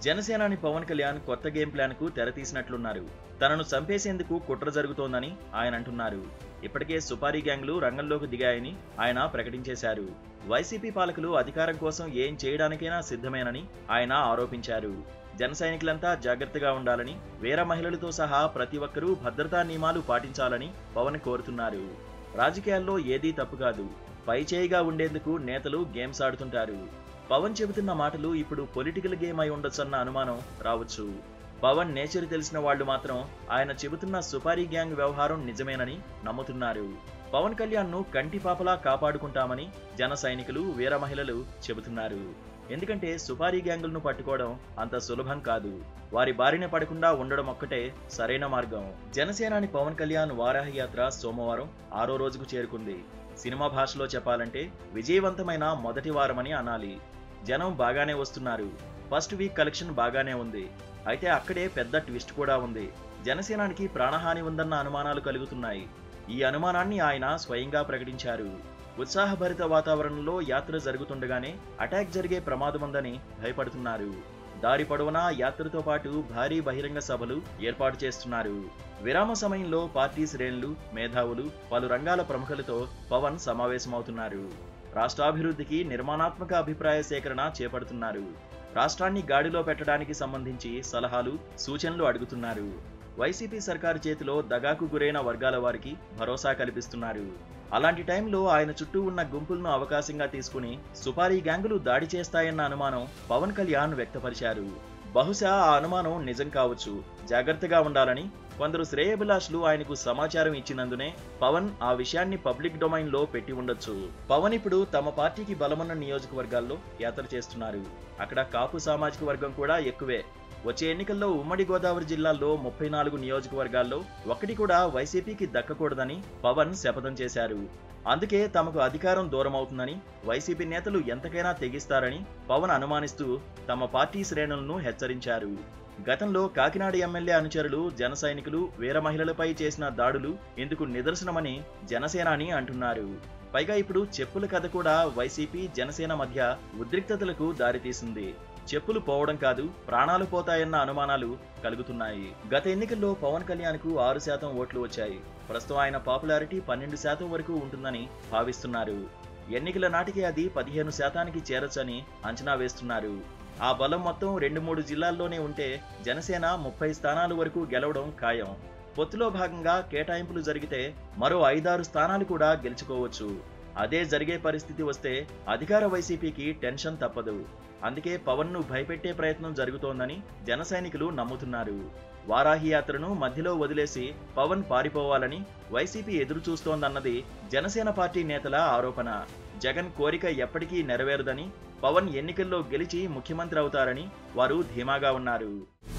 జనసేనాని పవన్ కళ్యాణ్ కొత్త game plan కు తెరతీసినట్లున్నారు తనను చంపేసేందుకు కుట్ర జరుగుతోందని ఆయన అంటున్నారు ఇప్పటికే సుపారీ గ్యాంగ్లు రంగంలోకి దిగాయని ఆయన ప్రకటించేశారు వైసీపీ పాలకులు అధికారం కోసం ఏం చేయడానికైనా సిద్ధమేనని ఆయన ఆరోపించారు జన సైనికులంతా జాగ్రత్తగా ఉండాలని వీర మహిళలతో సహా ప్రతి ఒక్కరూ భద్రతా నియమాలు పాటించాలని పవన్ కోరుతున్నారు రాజకీయాల్లో ఏదీ తప్పు కాదు పై చేయిగా ఉండేందుకు నేతలు గేమ్స్ ఆడుతుంటారు పవన్ చెబుతున్న మాటలు ఇప్పుడు పొలిటికల్ గేమ్ అయి ఉండొచ్చన్న అనుమానం రావచ్చు పవన్ నేచర్ తెలిసిన వాళ్ళు మాత్రం ఆయన చెబుతున్న సుపారీ గ్యాంగ్ వ్యవహారం నిజమేనని నమ్ముతున్నారు పవన్ కళ్యాణ్ ను కంటి పాపలా కాపాడుకుంటామని జన సైనికులు వీర మహిళలు చెబుతున్నారు ఎందుకంటే సుపారీ గ్యాంగులను పట్టుకోవడం అంత సులభం కాదు వారి బారిన పడకుండా ఉండడం ఒక్కటే సరైన మార్గం జనసేనాని పవన్ కళ్యాణ్ వారాహ యాత్ర సోమవారం ఆరో రోజుకు చేరుకుంది సినిమా భాషలో చెప్పాలంటే విజయవంతమైన మొదటి వారమని అనాలి జనం బాగానే వస్తున్నారు ఫస్ట్ వీక్ కలెక్షన్ బాగానే ఉంది అయితే అక్కడే పెద్ద ట్విస్ట్ కూడా ఉంది జనసేనానికి ప్రాణహాని ఉందన్న అనుమానాలు కలుగుతున్నాయి ఈ అనుమానాన్ని ఆయన స్వయంగా ప్రకటించారు ఉత్సాహభరిత వాతావరణంలో యాత్ర జరుగుతుండగానే అటాక్ జరిగే ప్రమాదముందని భయపడుతున్నారు దారి పొడవునా యాత్రతో పాటు భారీ బహిరంగ సభలు ఏర్పాటు చేస్తున్నారు విరామ సమయంలో పార్టీ శ్రేణులు మేధావులు పలు రంగాల ప్రముఖులతో పవన్ సమావేశమవుతున్నారు రాష్ట్రాభివృద్ధికి నిర్మాణాత్మక అభిప్రాయ సేకరణ చేపడుతున్నారు రాష్ట్రాన్ని గాడిలో పెట్టడానికి సంబంధించి సలహాలు సూచనలు అడుగుతున్నారు వైసీపీ సర్కారు చేతిలో దగాకు గురైన వర్గాల వారికి భరోసా కల్పిస్తున్నారు అలాంటి టైంలో ఆయన చుట్టూ ఉన్న గుంపులను అవకాశంగా తీసుకుని సుపారీ గ్యాంగులు దాడి చేస్తాయన్న అనుమానం పవన్ కళ్యాణ్ వ్యక్తపరిచారు బహుశా ఆ అనుమానం నిజం కావచ్చు జాగ్రత్తగా ఉండాలని కొందరు శ్రేయభిలాషులు ఆయనకు సమాచారం ఇచ్చినందునే పవన్ ఆ విషయాన్ని పబ్లిక్ డొమైన్ లో పెట్టి ఉండొచ్చు పవన్ ఇప్పుడు తమ పార్టీకి బలమున్న నియోజకవర్గాల్లో యాత్ర చేస్తున్నారు అక్కడ కాపు సామాజిక వర్గం కూడా ఎక్కువే వచ్చే ఎన్నికల్లో ఉమ్మడి గోదావరి జిల్లాల్లో ముప్పై నాలుగు నియోజకవర్గాల్లో ఒకటి కూడా వైసీపీకి దక్కకూడదని పవన్ శపథం చేశారు అందుకే తమకు అధికారం దూరం అవుతుందని వైసీపీ నేతలు ఎంతకైనా తెగిస్తారని పవన్ అనుమానిస్తూ తమ పార్టీ శ్రేణులను హెచ్చరించారు గతంలో కాకినాడ ఎమ్మెల్యే అనుచరులు జన సైనికులు వీర మహిళలపై చేసిన దాడులు ఇందుకు నిదర్శనమని జనసేనాని అంటున్నారు పైగా ఇప్పుడు చెప్పుల కథ కూడా వైసీపీ జనసేన మధ్య ఉద్రిక్తతలకు దారితీసింది చెప్పులు పోవడం కాదు ప్రాణాలు పోతాయన్న అనుమానాలు కలుగుతున్నాయి గత ఎన్నికల్లో పవన్ కళ్యాణ్ కు ఆరు శాతం ఓట్లు వచ్చాయి ప్రస్తుతం ఆయన పాపులారిటీ పన్నెండు శాతం వరకు ఉంటుందని భావిస్తున్నారు ఎన్నికల నాటికి అది పదిహేను శాతానికి చేరొచ్చని అంచనా వేస్తున్నారు ఆ బలం మొత్తం రెండు మూడు జిల్లాల్లోనే ఉంటే జనసేన ముప్పై స్థానాల వరకు గెలవడం ఖాయం పొత్తులో భాగంగా కేటాయింపులు జరిగితే మరో ఐదారు స్థానాలు కూడా గెలుచుకోవచ్చు అదే జరిగే పరిస్థితి వస్తే అధికార వైసీపీకి టెన్షన్ తప్పదు అందుకే పవన్ ను భయపెట్టే ప్రయత్నం జరుగుతోందని జన సైనికులు నమ్ముతున్నారు వారాహి యాత్రను మధ్యలో వదిలేసి పవన్ పారిపోవాలని వైసీపీ ఎదురు చూస్తోందన్నది జనసేన పార్టీ నేతల ఆరోపణ జగన్ కోరిక ఎప్పటికీ నెరవేరదని పవన్ ఎన్నికల్లో గెలిచి ముఖ్యమంత్రి అవుతారని వారు ధీమాగా ఉన్నారు